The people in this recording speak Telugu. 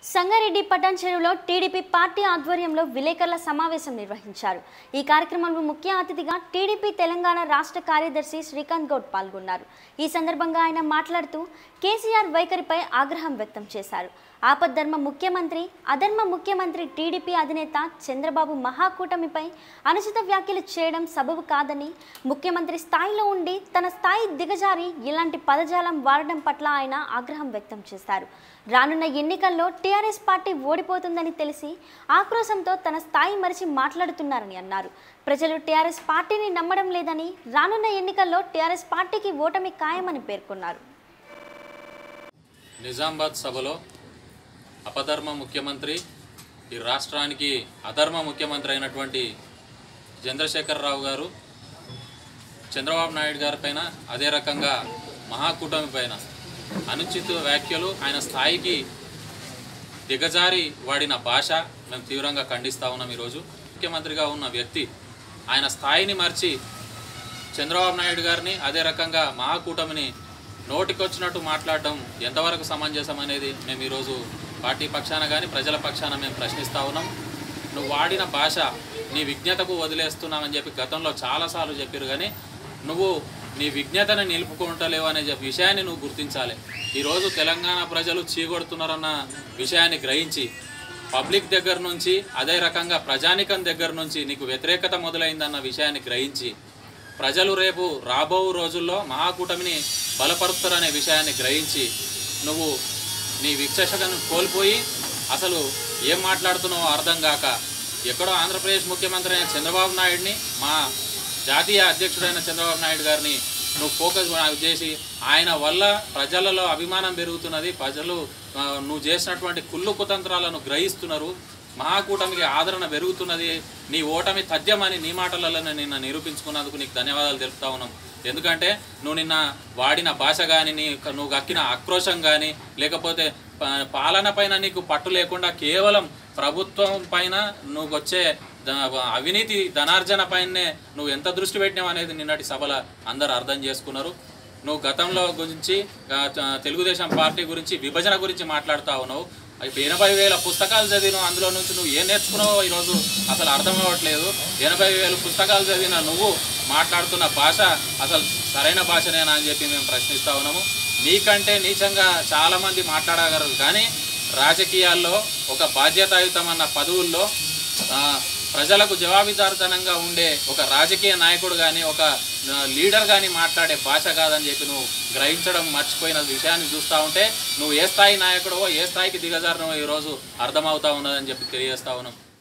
సంగారెడ్డి పటాన్ చెరువులో టీడీపీ పార్టీ ఆధ్వర్యంలో విలేకరుల సమావేశం నిర్వహించారు ఈ కార్యక్రమంలో ముఖ్య అతిథిగా టీడీపీ తెలంగాణ రాష్ట్ర కార్యదర్శి శ్రీకాంత్ గౌడ్ పాల్గొన్నారు ఈ సందర్భంగా ఆయన మాట్లాడుతూ కేసీఆర్ వైఖరిపై ఆగ్రహం వ్యక్తం చేశారు ఆపద్ధర్మ ముఖ్యమంత్రి అధర్మ ముఖ్యమంత్రి టీడీపీ అధినేత చంద్రబాబు మహాకూటమిపై అనుచిత వ్యాఖ్యలు చేయడం సబబు కాదని ముఖ్యమంత్రి స్థాయిలో ఉండి తన స్థాయి దిగజారి ఇలాంటి పదజాలం వాడడం పట్ల ఆయన ఆగ్రహం వ్యక్తం చేశారు రానున్న ఎన్నికల్లో టీఆర్ఎస్ పార్టీ ఓడిపోతుందని తెలిసి ఆక్రోశంతో తన స్థాయి మరిచి మాట్లాడుతున్నారని అన్నారు ప్రజలు టీఆర్ఎస్ పార్టీని నమ్మడం లేదని రానున్న ఎన్నికల్లో టీఆర్ఎస్ పార్టీకి ఓటమి ఖాయమని పేర్కొన్నారు నిజామాబాద్ సభలో అపధర్మ ముఖ్యమంత్రి ఈ రాష్ట్రానికి అధర్మ ముఖ్యమంత్రి అయినటువంటి చంద్రశేఖరరావు గారు చంద్రబాబు నాయుడు గారి పైన అదే రకంగా మహాకూటమి పైన అనుచిత వ్యాఖ్యలు ఆయన స్థాయికి దిగజారి వాడిన భాష మేము తీవ్రంగా ఖండిస్తూ ఉన్నాం ఈరోజు ముఖ్యమంత్రిగా ఉన్న వ్యక్తి ఆయన స్థాయిని మర్చి చంద్రబాబు నాయుడు గారిని అదే రకంగా మహాకూటమిని నోటికొచ్చినట్టు మాట్లాడడం ఎంతవరకు సమంజసం అనేది మేము ఈరోజు పార్టీ పక్షాన కానీ ప్రజల పక్షాన మేము ప్రశ్నిస్తూ ఉన్నాం నువ్వు వాడిన భాష నీ విజ్ఞతకు వదిలేస్తున్నామని చెప్పి గతంలో చాలాసార్లు చెప్పారు కానీ నువ్వు నీ విజ్ఞతను నిలుపుకుంటలేవు అనే చెప్ప- విషయాన్ని నువ్వు గుర్తించాలి ఈరోజు తెలంగాణ ప్రజలు చీకొడుతున్నారన్న విషయాన్ని గ్రహించి పబ్లిక్ దగ్గర నుంచి అదే రకంగా ప్రజానికం దగ్గర నుంచి నీకు వ్యతిరేకత మొదలైందన్న విషయాన్ని గ్రహించి ప్రజలు రేపు రాబో రోజుల్లో మహాకూటమిని బలపరుస్తారనే విషయాన్ని గ్రహించి నువ్వు నీ విచక్షణను కోల్పోయి అసలు ఏం మాట్లాడుతున్నావో అర్థం కాక ఎక్కడో ఆంధ్రప్రదేశ్ ముఖ్యమంత్రి అయిన చంద్రబాబు నాయుడిని మా జాతీయ అధ్యక్షుడైన చంద్రబాబు నాయుడు గారిని నువ్వు ఫోకస్ చేసి ఆయన వల్ల ప్రజలలో అభిమానం పెరుగుతున్నది ప్రజలు ఆ, నువ్వు చేసినటువంటి కుళ్ళు కుతంత్రాలను గ్రహిస్తున్నారు మహాకూటమికి ఆదరణ పెరుగుతున్నది నీ ఓటమి తథ్యమని నీ మాటలలో నిన్న నిరూపించుకున్నందుకు నీకు ధన్యవాదాలు తెలుపుతా ఉన్నాం ఎందుకంటే నువ్వు నిన్న వాడిన భాష కానీ నీ నువ్వు గక్కిన ఆక్రోశం కానీ లేకపోతే ప- పాలన పైన నీకు పట్టు లేకుండా కేవలం ప్రభుత్వం పైన నువ్వు వచ్చే ద- అవినీతి ధనార్జన పైనే నువ్వు ఎంత దృష్టి పెట్టినావు అనేది నిన్నటి సభలో అందరు అర్థం చేసుకున్నారు నువ్వు గతంలో గురించి ఆ, త- తెలుగుదేశం పార్టీ గురించి విభజన గురించి మాట్లాడుతూ ఉన్నావు అవి ఎనభై వేల పుస్తకాలు చదివినావు అందులో నుంచి నువ్వు ఏం నేర్చుకున్నావో ఈరోజు అసలు అర్థం అవ్వట్లేదు ఎనభై వేల పుస్తకాలు చదివిన నువ్వు మాట్లాడుతున్న భాష అసలు సరైన భాషనేనా అని చెప్పి మేము ప్రశ్నిస్తా ఉన్నాము నీకంటే నీచంగా చాలామంది మాట్లాడగలరు కానీ రాజకీయాల్లో ఒక బాధ్యతాయుతమన్న పదవుల్లో ఆ, ప్రజలకు జవాబుదారితనంగా ఉండే ఒక రాజకీయ నాయకుడు కానీ ఒక ఆ, లీడర్ కానీ మాట్లాడే భాష కాదని చెప్పి నువ్వు గ్రహించడం మర్చిపోయిన విషయాన్ని చూస్తూ ఉంటే నువ్వు ఏ స్థాయి నాయకుడవో ఏ స్థాయికి దిగజారినవో ఈరోజు అర్థమవుతా ఉన్నదని చెప్పి తెలియజేస్తా ఉన్నాం